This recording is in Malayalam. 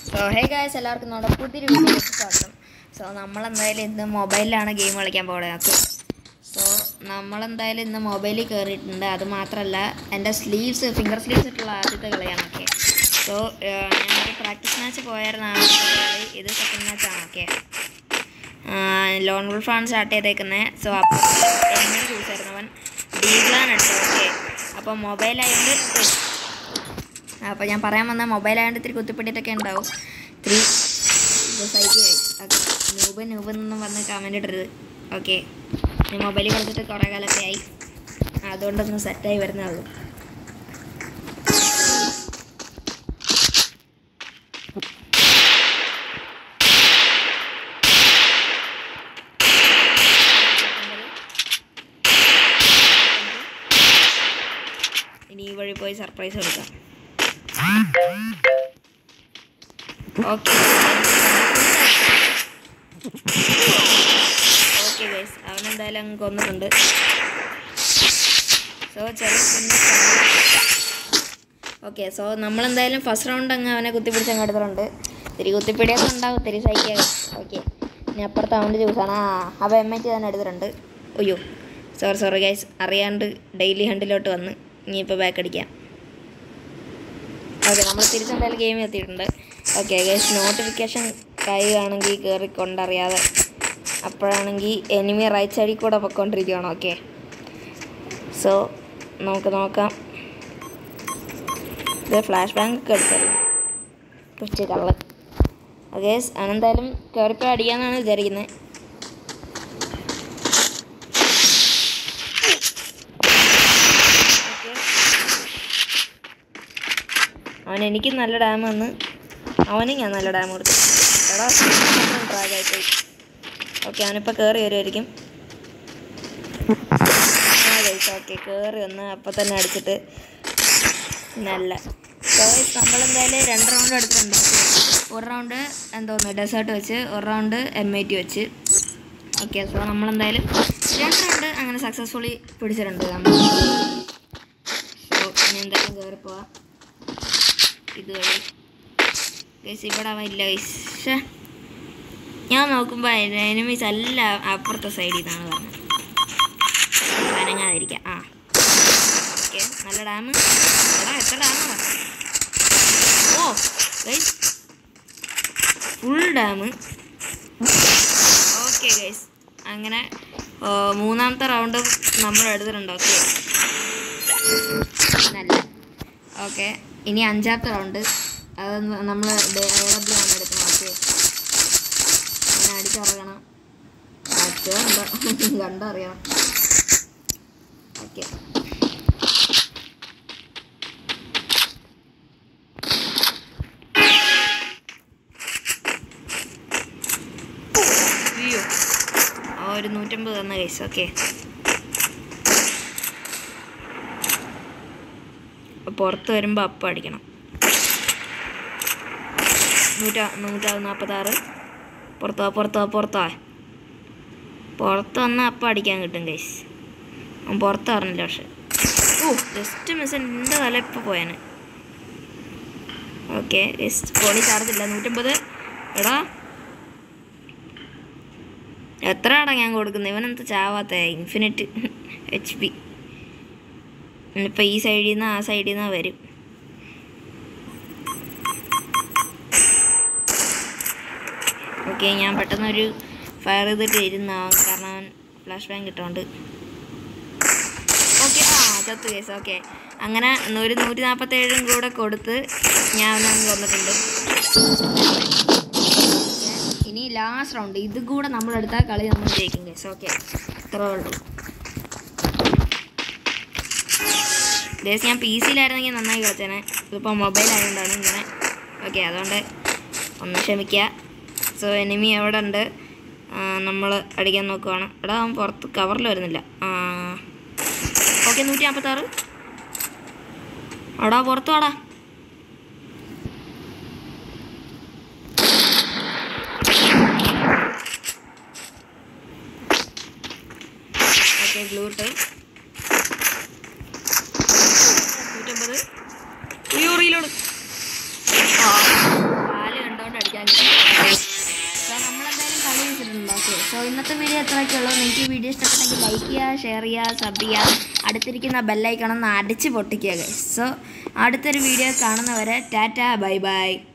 സോ ഹേ ഗായ്സ് എല്ലാവർക്കും നമ്മുടെ പുതിയൊരു വീഡിയോയിലേക്ക് സ്വാഗതം സോ നമ്മളെന്തായാലും ഇന്ന് മൊബൈലിലാണ് ഗെയിം കളിക്കാൻ പോകുന്നത് സോ നമ്മളെന്തായാലും ഇന്ന് മൊബൈലിൽ കയറിയിട്ടുണ്ട് അത് മാത്രമല്ല എൻ്റെ സ്ലീവ്സ് ഫിംഗർ സ്ലീവ്സ് ഇട്ടുള്ള ആദ്യത്തെ കളിയാണ് ഓക്കെ സോ ഞാനൊരു പ്രാക്ടീസ് മാച്ച് പോയായിരുന്നു ആദ്യത്തെ കളി ഇത് സെക്കൻഡ് മാച്ചാണ് ഓക്കെ ലോൺ വുൾഫാണ് സ്റ്റാർട്ട് ചെയ്തേക്കുന്നത് സോ അപ്പോൾ എങ്ങനെ ചൂസ് ആയിരുന്നു അവൻ ഡീഗ്ലാണ് എടുത്തത് ഓക്കെ അപ്പോൾ മൊബൈലായതുകൊണ്ട് അപ്പോൾ ഞാൻ പറയാൻ വന്ന മൊബൈൽ ആയതുകൊണ്ട് ഇത്തിരി കുത്തിപ്പിടിയിട്ടൊക്കെ ഉണ്ടാവും ഇത്തിരി സൈക്കിൾ ഓക്കെ നൂബ് നൂബ് എന്നൊന്നും പറഞ്ഞ് കമൻറ്റ് ഇടരുത് ഓക്കെ ഞാൻ മൊബൈലിൽ കളിച്ചിട്ട് കുറേ കാലമൊക്കെ ആയി അതുകൊണ്ടൊന്ന് സെറ്റായി വരുന്നേ ഉള്ളൂ ഇനി ഈ വഴി പോയി സർപ്രൈസ് കൊടുക്കാം ഓക്കെ ഓക്കെ ഗൈസ് അവനെന്തായാലും അങ്ങ് കൊന്നിട്ടുണ്ട് സോ ചെറിയ ഓക്കെ സോ നമ്മളെന്തായാലും ഫസ്റ്റ് റൗണ്ട് അങ്ങ് അവനെ കുത്തിപ്പിടിച്ച് അങ്ങ് എടുത്തിട്ടുണ്ട് തിരി കുത്തിപ്പിടിയൊക്കെ ഉണ്ടാവും തിരി സഹിക്കുക ഓക്കെ ഇനി അപ്പുറത്ത് അവൻ്റെ ജ്യൂസാണ് ആ അപ്പോൾ എം എച്ച് തന്നെ എടുത്തിട്ടുണ്ട് അയ്യോ സോറി സോറി ഗൈസ് അറിയാണ്ട് ഡെയിലി ഹണ്ടിലോട്ട് വന്ന് ഇനിയിപ്പോൾ ബാക്ക് അടിക്കാം ഓക്കെ നമ്മൾ തിരിച്ചെന്തായാലും ഗെയിം എത്തിയിട്ടുണ്ട് ഓക്കെ ഗൈസ് നോട്ടിഫിക്കേഷൻ കഴിയുകയാണെങ്കിൽ കയറി കൊണ്ടറിയാതെ അപ്പോഴാണെങ്കിൽ എനിമി റൈറ്റ് സൈഡിൽ കൂടെ പൊയ്ക്കൊണ്ടിരിക്കുകയാണ് ഓക്കെ സോ നമുക്ക് നോക്കാം ഇത് ഫ്ലാഷ് ബാങ്ക് ഒക്കെ എടുത്തല്ലോ കുറച്ച് കള്ള് ഓക്കെ അവനെന്തായാലും കയറിപ്പോൾ അടിക്കാമെന്നാണ് വിചാരിക്കുന്നത് അവൻ എനിക്ക് നല്ല ഡാം വന്ന് അവനും ഞാൻ നല്ല ഡാം കൊടുത്തു എടാ ഡ്രാഗായിപ്പോയി ഓക്കെ അവനിപ്പോൾ കയറി വരുമായിരിക്കും ആ കഴിച്ചു ഓക്കെ കയറി വന്ന് അപ്പം തന്നെ അടിച്ചിട്ട് നല്ല നമ്മളെന്തായാലും രണ്ട് റൗണ്ട് എടുത്തിട്ടുണ്ട് ഒരു റൗണ്ട് എന്തോന്ന് ഡെസേർട്ട് വെച്ച് ഒരു റൗണ്ട് എം ഐ ടി വെച്ച് ഓക്കെ സോ നമ്മളെന്തായാലും രണ്ട് റൗണ്ട് അങ്ങനെ സക്സസ്ഫുള്ളി പിടിച്ചിട്ടുണ്ട് നമ്മൾ സോ ഇനി എന്തായാലും കയറി പോവാം ഇത് വഴി ഗൈസ് ഇവിടെ അവൻ ഇല്ല ഗൈസ് ഞാൻ നോക്കുമ്പോൾ എനിമീസ് എല്ലാം അപ്പുറത്തെ സൈഡിൽ നിന്നാണ് പറഞ്ഞത് വനങ്ങാതിരിക്കാം ആ ഓക്കെ നല്ല ഡാം എടാ എത്ര ഡാമാണ് ഓ guys full dam okay guys അങ്ങനെ ഓ, മൂന്നാമത്തെ റൗണ്ട് നമ്മൾ എടുത്തിട്ടുണ്ട് ഓക്കെ നല്ല ഓക്കെ ഇനി അഞ്ചാമത്തെ റൗണ്ട് അത് നമ്മൾ ഡെവലപ്പിലാണ് എടുക്കണം ഓക്കെ അങ്ങനെ അടിച്ചിറങ്ങണം മറ്റോ കണ്ടോ കണ്ടറിയണം ഓക്കെ അയ്യോ ആ ഒരു നൂറ്റമ്പത് തന്ന കേസ് ഓക്കെ പുറത്ത് വരുമ്പോൾ അപ്പം അടിക്കണം നൂറ്റാ നൂറ്റാ നാൽപ്പത്താറ് പുറത്താ പുറത്താ പുറത്താ പുറത്ത് വന്നാൽ അപ്പം അടിക്കാൻ കിട്ടും ഗൈസ് അവൻ പുറത്ത് പറഞ്ഞില്ല പക്ഷെ ഓ ജസ്റ്റ് മിസ് എൻ്റെ തല ഇപ്പോൾ പോയാന് ഓക്കെ ജസ്റ്റ് ഫോണിൽ ചാർജ് ഇല്ല നൂറ്റമ്പത് എടാ എത്ര ആടാ ഞാൻ കൊടുക്കുന്നത് ഇവനെന്താ ചാവാത്ത ഇൻഫിനിറ്റ് എച്ച് പി ഇനിയിപ്പോൾ ഈ സൈഡിൽ നിന്ന് ആ സൈഡിൽ നിന്ന് വരും ഓക്കെ ഞാൻ പെട്ടെന്നൊരു ഫയർ ചെയ്തിട്ട് ഇരുന്നാവും കാരണം അവൻ ഫ്ലാഷ് ബാങ്ക് ഇട്ടുകൊണ്ട് ഓക്കെ ആ ചത്തു കേസ് ഓക്കെ അങ്ങനെ ഒരു നൂറ്റി നാൽപ്പത്തേഴും കൂടെ കൊടുത്ത് ഞാൻ അവനങ്ങ് കൊന്നിട്ടുണ്ട് ഇനി ലാസ്റ്റ് റൗണ്ട് ഇത് കൂടെ നമ്മളെടുത്താൽ കളി നമ്മൾ ജയിക്കും കേസ് ഓക്കെ ഇത്രേ ഉള്ളൂ ദേശം ഞാൻ പി സിയിലായിരുന്നെങ്കിൽ നന്നായി കളിച്ചേനെ ഇതിപ്പോൾ മൊബൈൽ ആയതുകൊണ്ടാണ് ഇങ്ങനെ ഓക്കെ അതുകൊണ്ട് ഒന്ന് ക്ഷമിക്കുക സോ എനിമി എവിടെ ഉണ്ട് നമ്മൾ അടിക്കാൻ നോക്കുവാണ് എടാ അവൻ പുറത്ത് കവറിൽ വരുന്നില്ല ഓക്കെ നൂറ്റി നാൽപ്പത്താറ് എടാ പുറത്തു വാടാ ഓക്കെ ഗ്ലൂട്ട് നൂറ്റമ്പത് അയ്യോ റീലോട് ആ കാല് കണ്ട സോ ഇന്നത്തെ വീഡിയോ എത്രയൊക്കെ ഉള്ളൂ നിങ്ങൾക്ക് ഈ വീഡിയോ ഇഷ്ടപ്പെട്ടെങ്കിൽ ലൈക്ക് ചെയ്യുക ഷെയർ ചെയ്യുക സബ് ചെയ്യുക അടുത്തിരിക്കുന്ന ബെല്ലൈക്കണം ഒന്ന് അടിച്ച് പൊട്ടിക്കുക സോ അടുത്തൊരു വീഡിയോ കാണുന്നവരെ ടാറ്റ ബൈ ബൈ